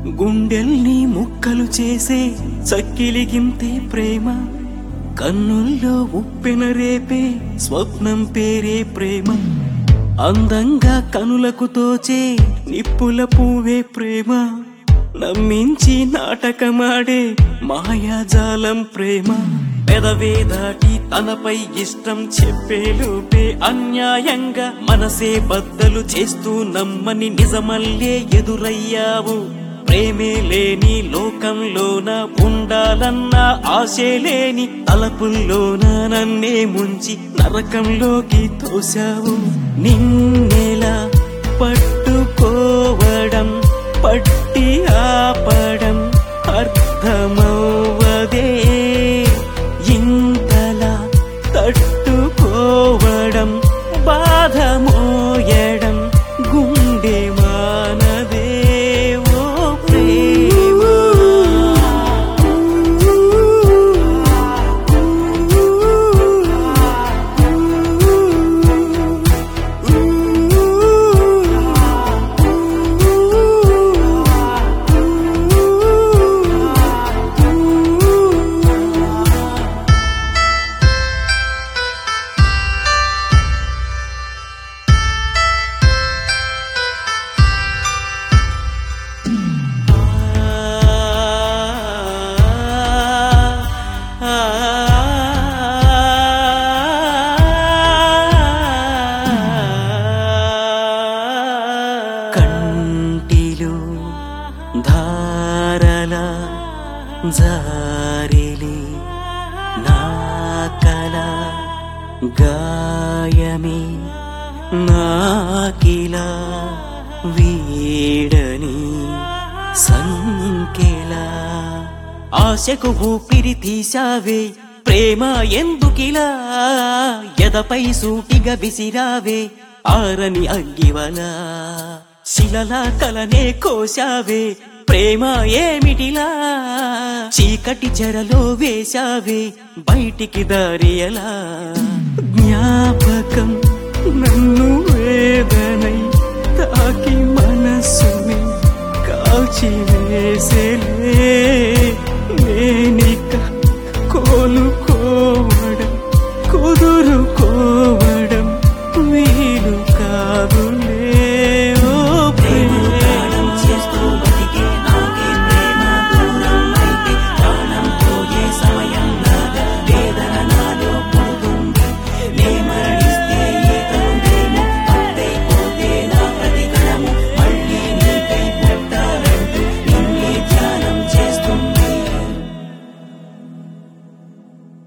గుండెల్ని ముక్కలు చేసే చక్కిలిగింతే ప్రేమ కన్నుల్లో ఉప్పెన రేపే స్వప్నం పేరే ప్రేమ అందంగా కనులకు తోచే నిప్పుల పువ్వే ప్రేమ నమ్మించి నాటకమాడే మాయాజాలం ప్రేమ పెదవే దాటి తనపై ఇష్టం చెప్పేలోపే అన్యాయంగా మనసే బద్దలు చేస్తూ నమ్మని నిజమల్లే ఎదురయ్యావు ప్రేమే లేని లోకంలోన ఉండాలన్న ఆశే లేని తలపుల్లోన నన్నే ముంచి నరకంలోకి తోశావు నిన్నెలా పట్టుకోవడం పట్టి ఆపడం అర్థమవ్వదే ఇంతలా తట్టుకోవడం బాధ మోయడం గుండె మానదే ఓ కంటిలో ధారల జారిలి నా కల గాయమే నాకిలా వీడని సంకెలా ఆశకు ఊపిరి తీసావే ప్రేమ ఎందుకిలా ఎదపై సూటిగా విసిరావే ఆరని అగ్గివలా శిలలా కలనే కోశావే ప్రేమ ఏమిటిలా చీకటి చెరలో వేశావే బయటికి దారి ఎలా జ్ఞాపకం నన్ను వేదనై తాకి మనస్సుని కాల్చి వేసేలా